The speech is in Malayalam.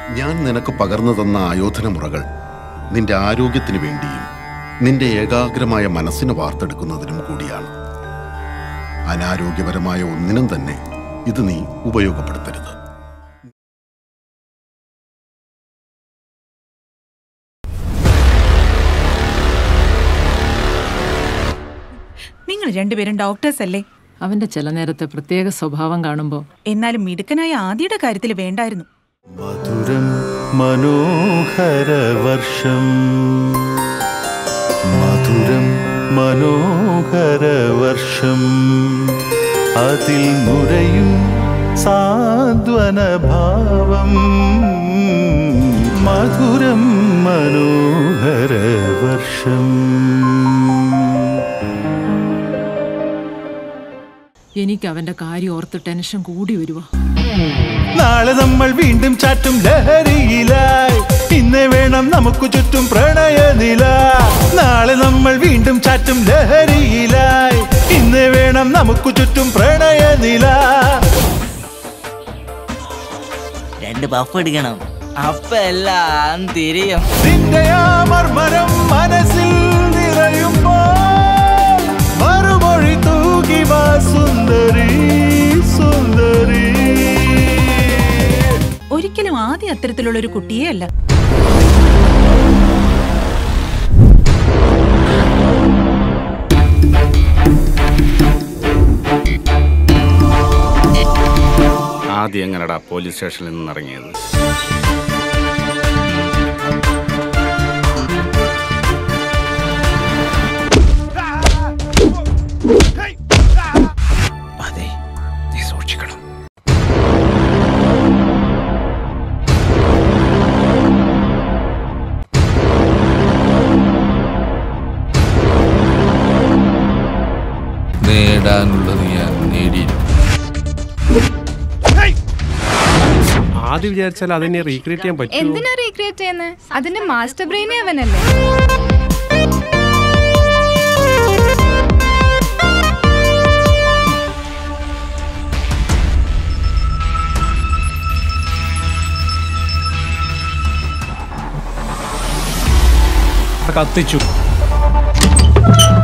ഞാൻ നിനക്ക് പകർന്നു തന്ന ആയോധന മുറകൾ നിന്റെ ആരോഗ്യത്തിന് വേണ്ടിയും നിന്റെ ഏകാഗ്രമായ മനസ്സിനെ വാർത്തെടുക്കുന്നതിനും കൂടിയാണ് അനാരോഗ്യപരമായ ഒന്നിനും തന്നെ ഇത് നീ ഉപയോഗപ്പെടുത്തരുത് നിങ്ങൾ രണ്ടുപേരും ഡോക്ടേഴ്സ് അല്ലേ അവന്റെ ചില നേരത്തെ പ്രത്യേക സ്വഭാവം കാണുമ്പോൾ എന്നാലും മിടുക്കനായ ആദ്യയുടെ കാര്യത്തിൽ വേണ്ടായിരുന്നു മധുരം മനോഹരവർഷം മധുരം മനോഹരവർഷം അതിൽ നുരയും സാന്ത്വനഭാവം മധുരം മനോഹരവർഷം എനിക്ക് അവന്റെ കാര്യം ഓർത്ത് ടെൻഷൻ കൂടി വരുവാ നാളെ നമ്മൾ വീണ്ടും ചാറ്റും ലഹരിയിലായി ഇന്ന് വേണം നമുക്ക് ചുറ്റും പ്രണയനില നാളെ നമ്മൾ വീണ്ടും ചാറ്റും ലഹരിയിലായി ഇന്ന് വേണം നമുക്ക് ചുറ്റും പ്രണയനില രണ്ട് പഫ് എടുക്കണം അപ്പ എല്ലാം തിരിയും നിന്റെ ആ മർമരം മനസ്സിൽ നിറയുമ്പോൾ മറുമൊഴി തൂകി വാ സുന്ദരി സുന്ദരി ഒരിക്കലും ആദ്യ അത്തരത്തിലുള്ള ഒരു കുട്ടിയേ അല്ല ആദ്യം എങ്ങനെടാ പോലീസ് സ്റ്റേഷനിൽ നിന്ന് ഇറങ്ങിയത് അതെ നീ സൂക്ഷിക്കണം നേടാനുള്ളത് ഞാൻ നേടിയിരിക്കും ആദ്യം വിചാരിച്ചാൽ അതിനെ റീക്രിയേറ്റ് ചെയ്യാൻ പറ്റുമോ എന്തിനാ റീക്രിയേറ്റ് ചെയ്യുന്നത് അതിന്റെ മാസ്റ്റർ ബ്രെയിനെ അവനല്ലേ കത്തിച്ചു